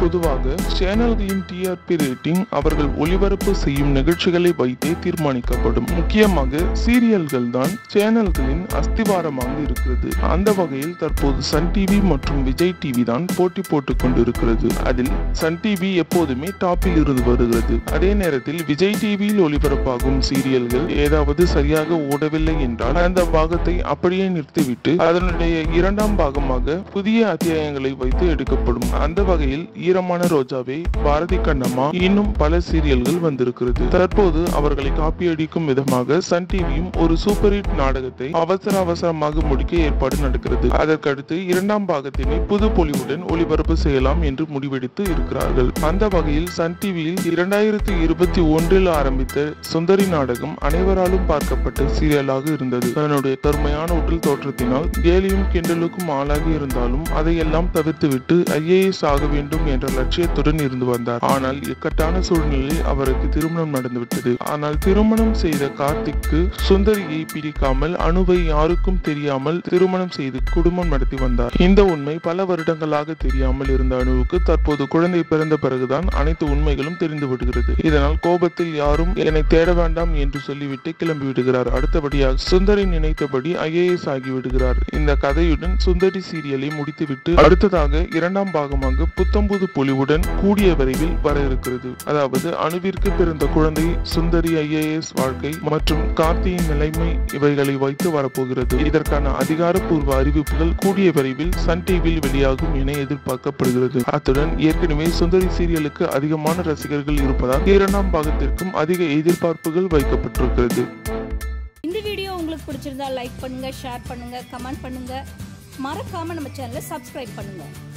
பொதுவாக சேனல்களின் TRP rating அவர்கள் ஒளிபரப்பு செய்யும் நிகழ்ச்சிகளை வைத்தே தீர்மானிக்கப்படும் முக்கியமாக சீரியல்கள் தான் சேனல்களின் அஸ்திவாரமாக இருக்கிறது அந்த வகையில் தற்போது சன் டிவி மற்றும் விஜய் டிவி தான் போட்டி போட்டுக் கொண்டிருக்கிறது அதில் சன் டிவி எப்போதுமே டாப்பில் இருந்து வருகிறது அதே நேரத்தில் விஜய் டிவியில் ஒளிபரப்பாகும் சீரியல்கள் ஏதாவது சரியாக ஓடவில்லை என்றால் அந்த பாகத்தை அப்படியே நிறுத்திவிட்டு அதனுடைய இரண்டாம் பாகமாக புதிய அத்தியாயங்களை வைத்து எடுக்கப்படும் அந்த வகையில் ஈரமான ரோஜாவே பாரதி கண்ணம்மா இன்னும் பல சீரியல்கள் வந்திருக்கிறது தற்போது அவர்களை காப்பியடிக்கும் விதமாக சன் டிவியும் ஒரு சூப்பர் ஹிட் நாடகத்தை அவசர அவசரமாக முடிக்க ஏற்பாடு நடக்கிறது அதற்கடுத்து இரண்டாம் பாகத்தினை புது பொலிவுடன் ஒளிபரப்பு செய்யலாம் என்று முடிவெடுத்து இருக்கிறார்கள் அந்த வகையில் சன் டிவியில் இரண்டாயிரத்தி இருபத்தி ஒன்றில் ஆரம்பித்த சுந்தரி நாடகம் அனைவராலும் பார்க்கப்பட்ட சீரியலாக இருந்தது தன்னுடைய கருமையான உடல் தோற்றத்தினால் கேலியும் கிண்டலுக்கும் ஆளாகி இருந்தாலும் அதையெல்லாம் தவிர்த்துவிட்டு ஐஏஎஸ் ஆக வேண்டும் என்ற லட்சியத்துடன் இருந்து வந்தார் ஆனால் இக்கட்டான சூழ்நிலையில் அவருக்கு திருமணம் நடந்துவிட்டது ஆனால் திருமணம் செய்த கார்த்திக்கு சுந்தரியை பிடிக்காமல் அணுவை யாருக்கும் தெரியாமல் திருமணம் செய்து குடும்பம் நடத்தி வந்தார் இந்த உண்மை பல வருடங்களாக தெரியாமல் இருந்த அணுவுக்கு தற்போது குழந்தை பிறந்த பிறகுதான் அனைத்து உண்மைகளும் தெரிந்து விடுகிறது இதனால் கோபத்தில் யாரும் என்னை தேட வேண்டாம் என்று சொல்லிவிட்டு கிளம்பி விடுகிறார் அடுத்தபடியாக சுந்தரி நினைத்தபடி ஐஏஎஸ் ஆகிவிடுகிறார் இந்த கதையுடன் சுந்தரி சீரியலை முடித்துவிட்டு அடுத்ததாக இரண்டாம் பாகமாக புத்தம்புது பொலிவுடன் கூடிய விரைவில் வர இருக்கிறது அதாவது அணுவிற்கு பிறந்த குழந்தை சுந்தரி ஐஏஎஸ் வாழ்க்கை மற்றும் கார்த்தியின் நிலைமை இவைகளை வைத்து வரப்போகிறது இதற்கான அதிகாரப்பூர்வ அறிவிப்புகள் கூடிய விரைவில் சன் டிவியில் வெளியாகும் என எதிர்பார்க்கப்படுகிறது அத்துடன் ஏற்கனவே சுந்தரி சீரியலுக்கு அதிகமான ரசிகர்கள் இருப்பதால் இரண்டாம் பாகத்திற்கும் அதிக எதிர்பார்ப்புகள் வைக்கப்பட்டிருக்கிறது இந்த வீடியோ உங்களுக்கு பிடிச்சிருந்தா லைக் பண்ணுங்க ஷேர் பண்ணுங்க கமெண்ட் பண்ணுங்க மறக்காம நம்ம சேனலை சப்ஸ்கிரைப் பண்ணுங்க